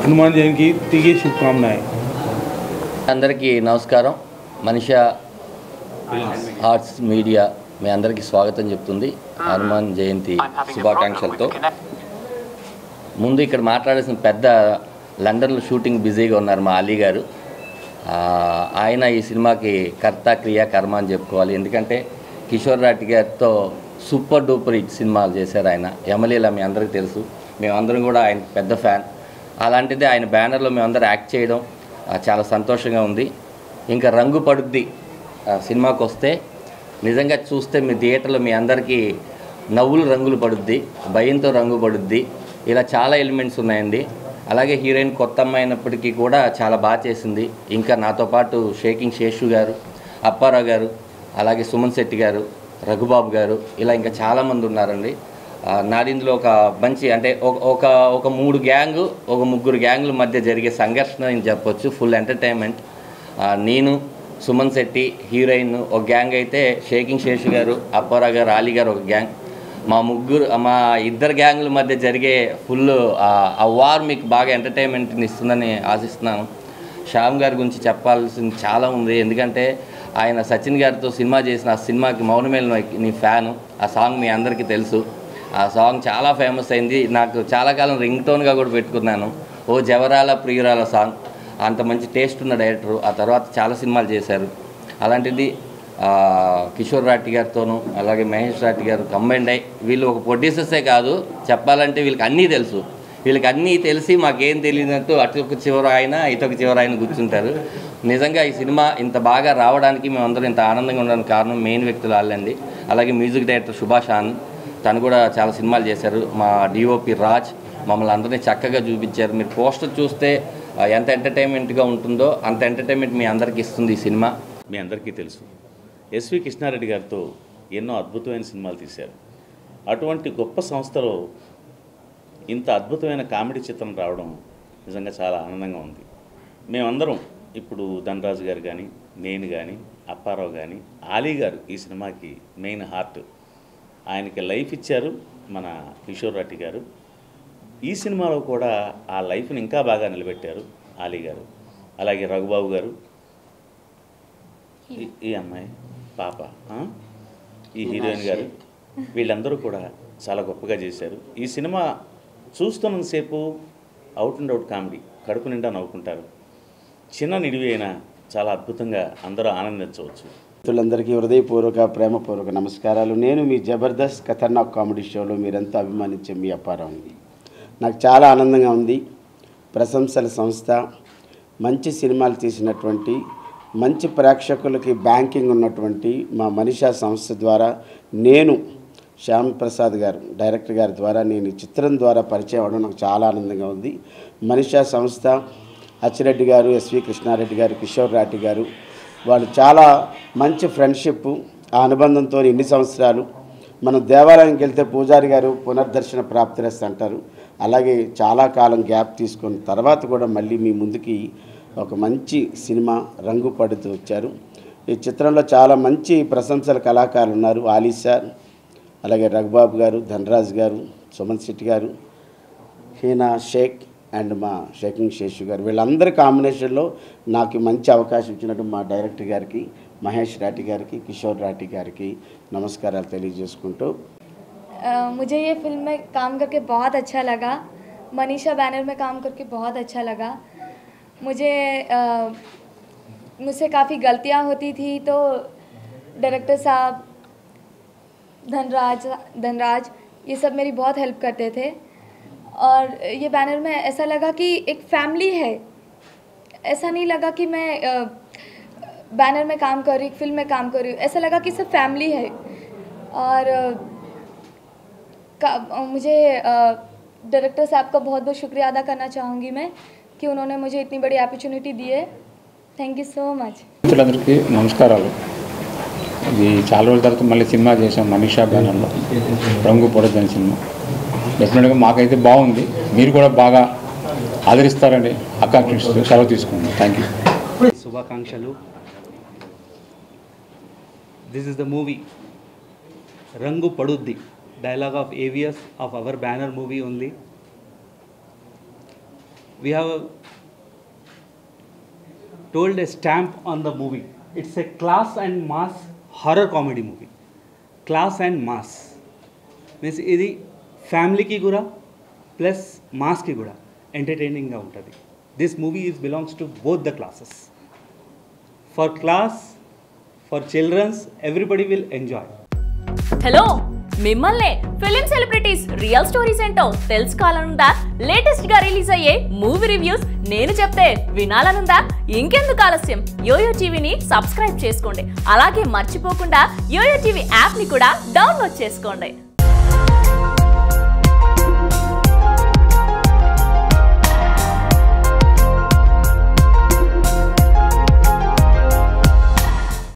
हनुमान जयंती की शुभकामनाएं అందరికీ నమస్కారం మనిషా ఆర్ట్స్ మీడియా మీ అందరికీ స్వాగతం చెప్తుంది హనుమాన్ జయంతి శుభాకాంక్షలతో ముందు ఇక్కడ మాట్లాడాల్సిన పెద్ద లండన్లో షూటింగ్ బిజీగా ఉన్నారు మా అలీ గారు ఆ, ఆయన ఈ సినిమాకి కర్త క్రియ కర్మ అని చెప్పుకోవాలి ఎందుకంటే కిషోర్ రాటి గారితో సూపర్ డూపర్ హిట్ సినిమాలు చేశారు ఆయన యమలీల మీ అందరికీ తెలుసు మేమందరం కూడా ఆయన పెద్ద ఫ్యాన్ అలాంటిది ఆయన బ్యానర్లో మేమందరం యాక్ట్ చేయడం ఆ, చాలా సంతోషంగా ఉంది ఇంకా రంగు పడుద్ది ఆ, సినిమాకి వస్తే నిజంగా చూస్తే మీ థియేటర్లో మీ అందరికీ నవ్వులు రంగులు పడుద్ది భయంతో రంగు పడుద్ది ఇలా చాలా ఎలిమెంట్స్ ఉన్నాయండి అలాగే హీరోయిన్ కొత్త అమ్మాయి అయినప్పటికీ కూడా చాలా బాగా చేసింది ఇంకా నాతో పాటు షేకింగ్ శేషు గారు అప్పారావు గారు అలాగే సుమన్ శెట్టి గారు రఘుబాబు గారు ఇలా ఇంకా చాలామంది ఉన్నారండి ఆ, నాదిందులో ఒక మంచి అంటే ఒక ఒక ఒక మూడు గ్యాంగు ఒక ముగ్గురు గ్యాంగుల మధ్య జరిగే సంఘర్షణ అని చెప్పొచ్చు ఫుల్ ఎంటర్టైన్మెంట్ ఆ, నేను సుమన్ శెట్టి హీరోయిన్ ఒక గ్యాంగ్ అయితే షేకింగ్ శేషు గారు అప్పారావు గారు ఆలీ గారు ఒక గ్యాంగ్ మా ముగ్గురు మా ఇద్దరు గ్యాంగుల మధ్య జరిగే ఫుల్ ఆ వార్ మీకు బాగా ఎంటర్టైన్మెంట్ని ఇస్తుందని ఆశిస్తున్నాను శ్యామ్ గారి గురించి చెప్పాల్సింది చాలా ఉంది ఎందుకంటే ఆయన సచిన్ గారితో సినిమా చేసిన ఆ సినిమాకి మౌనమేల్ నీ ఫ్యాను ఆ సాంగ్ మీ అందరికీ తెలుసు ఆ సాంగ్ చాలా ఫేమస్ అయింది నాకు చాలా కాలం రింగ్ టోన్గా కూడా పెట్టుకున్నాను ఓ జవరాల ప్రియురాల సాంగ్ అంత మంచి టేస్ట్ ఉన్న డైరెక్టరు ఆ తర్వాత చాలా సినిమాలు చేశారు అలాంటిది ఆ, కిషోర్ రాటి గారితోనూ అలాగే మహేష్ రాటి గారు కంబైండ్ అయ్యి వీళ్ళు ఒక ప్రొడ్యూసర్సే కాదు చెప్పాలంటే వీళ్ళకి అన్నీ తెలుసు వీళ్ళకి అన్నీ తెలిసి మాకేం తెలియనట్టు అటు ఒక చివర ఆయన ఇటు ఒక చివర ఆయన కూర్చుంటారు నిజంగా ఈ సినిమా ఇంత బాగా రావడానికి మేమందరం ఇంత ఆనందంగా ఉండడానికి కారణం మెయిన్ వ్యక్తులు వాళ్ళండి అలాగే మ్యూజిక్ డైరెక్టర్ సుభాష్ ఆనంద్ తను కూడా చాలా సినిమాలు చేశారు మా డిఓపి రాజ్ మమ్మల్ని అందరినీ చక్కగా చూపించారు మీరు పోస్టర్ చూస్తే ఆ, ఎంత ఎంటర్టైన్మెంట్గా ఉంటుందో అంత ఎంటర్టైన్మెంట్ మీ అందరికీ ఇస్తుంది ఈ సినిమా మీ అందరికీ తెలుసు ఎస్వి కృష్ణారెడ్డి గారితో ఎన్నో అద్భుతమైన సినిమాలు తీశారు అటువంటి గొప్ప సంస్థలో ఇంత అద్భుతమైన కామెడీ చిత్రం రావడం నిజంగా చాలా ఆనందంగా ఉంది మేమందరం ఇప్పుడు ధనరాజు గారు కానీ నేను కానీ అప్పారావు కానీ ఆలీ గారు ఈ సినిమాకి మెయిన్ హార్ట్ ఆయనకి లైఫ్ ఇచ్చారు మన కిషోర్ రెడ్డి గారు ఈ సినిమాలో కూడా ఆ లైఫ్ని ఇంకా బాగా నిలబెట్టారు ఆలీ గారు అలాగే రఘుబాబు గారు ఈ- ఈ అమ్మాయి పాప ఆ? ఈ హీరోయిన్ గారు వీళ్ళందరూ కూడా చాలా గొప్పగా చేశారు ఈ సినిమా చూస్తున్నంతసేపు అవుట్ అండ్ అవుట్ కామెడీ కడుపు నిండా నవ్వుకుంటారు చిన్న నిడివి అయినా చాలా అద్భుతంగా అందరూ ఆనందించవచ్చు మిత్రులందరికీ హృదయపూర్వక ప్రేమపూర్వక నమస్కారాలు నేను మీ జబర్దస్త్ ఖతర్నాక్ కామెడీ షోలో మీరంతా అభిమానించే మీ అప్పారావుని నాకు చాలా ఆనందంగా ఉంది ప్రశంసల సంస్థ మంచి సినిమాలు తీసినటువంటి మంచి ప్రేక్షకులకి బ్యాంకింగ్ ఉన్నటువంటి మా మనిషా సంస్థ ద్వారా నేను శ్యామ్ ప్రసాద్ గారు డైరెక్టర్ గారి ద్వారా నేను ఈ చిత్రం ద్వారా పరిచయం అవడం నాకు చాలా ఆనందంగా ఉంది మనిషా సంస్థ అచ్చిరెడ్డి గారు ఎస్వి కృష్ణారెడ్డి గారు కిషోర్ రాటి గారు వాళ్ళు చాలా మంచి ఫ్రెండ్షిప్ ఆ అనుబంధంతో ఇన్ని సంవత్సరాలు మనం దేవాలయానికి వెళ్తే పూజారి గారు పునర్దర్శన ప్రాప్తిరస్తు అంటారు అలాగే చాలా కాలం గ్యాప్ తీసుకున్న తర్వాత కూడా మళ్ళీ మీ ముందుకి ఒక మంచి సినిమా రంగు పడుతూ వచ్చారు ఈ చిత్రంలో చాలా మంచి ప్రశంసల కళాకారులు ఉన్నారు ఆలీ సార్ అలాగే రఘుబాబు గారు ధనరాజ్ గారు సుమన్ శెట్టి గారు హీనా షేక్ అండ్ మా షేకింగ్ శేషు గారు వీళ్ళందరి కాంబినేషన్లో నాకు మంచి అవకాశం ఇచ్చినట్టు మా డైరెక్టర్ గారికి మహేష్ రాటి గారికి కిషోర్ రాటి గారికి నమస్కారాలు తెలియజేసుకుంటూ अ, मुझे ये फिल्म में काम करके बहुत अच्छा लगा मनीषा बैनर में काम करके बहुत अच्छा लगा मुझे अ, मुझसे काफ़ी गलतियाँ होती थी तो डायरेक्टर साहब धनराज धनराज ये सब मेरी बहुत हेल्प करते थे और ये बैनर में ऐसा लगा कि एक फैमिली है ऐसा नहीं लगा कि मैं अ, बैनर में काम कर रही फिल्म में काम कर रही हूँ ऐसा लगा कि सब फैमिली है और अ, का, मुझे डायरेक्टर साहब का बहुत बहुत शुक्रिया अदा करना चाहूँगी मैं कि उन्होंने मुझे इतनी बड़ी अपॉर्चुनिटी दी है थैंक यू सो मच మిత్రులందరికీ నమస్కారాలు ఇది చాలా రోజుల తర్వాత మళ్ళీ సినిమా చేసాం మనీషా బ్యానర్లో రంగు పొడద్దని సినిమా డెఫినెట్గా మాకైతే బాగుంది మీరు కూడా బాగా ఆదరిస్తారని ఆకాంక్షిస్తూ సెలవు తీసుకున్నాను థ్యాంక్ యూ శుభాకాంక్షలు this is the movie Rangu Paduddi dialogue of AVS of our banner movie only we have told a stamp on the movie. It's a class and mass horror comedy movie. Class and mass means ఇది ఫ్యామిలీకి కూడా plus మాస్కి కూడా ఎంటర్టైనింగ్గా ఉంటుంది this movie is belongs to both the classes for class for childrens everybody will enjoy hello మిమ్మల్నే film celebrities real stories ఏంటో తెలుసుకోవాలనుందా లేటెస్ట్ గా రిలీజ్ అయ్యే మూవీ రివ్యూస్ నేను చెప్తే వినాలనుందా ఇంకెందుకు ఆలస్యం యోయో టీవీని సబ్స్క్రైబ్ చేసుకోండి అలాగే మర్చిపోకుండా యోయో టీవీ యాప్ ని కూడా డౌన్లోడ్ చేసుకోండి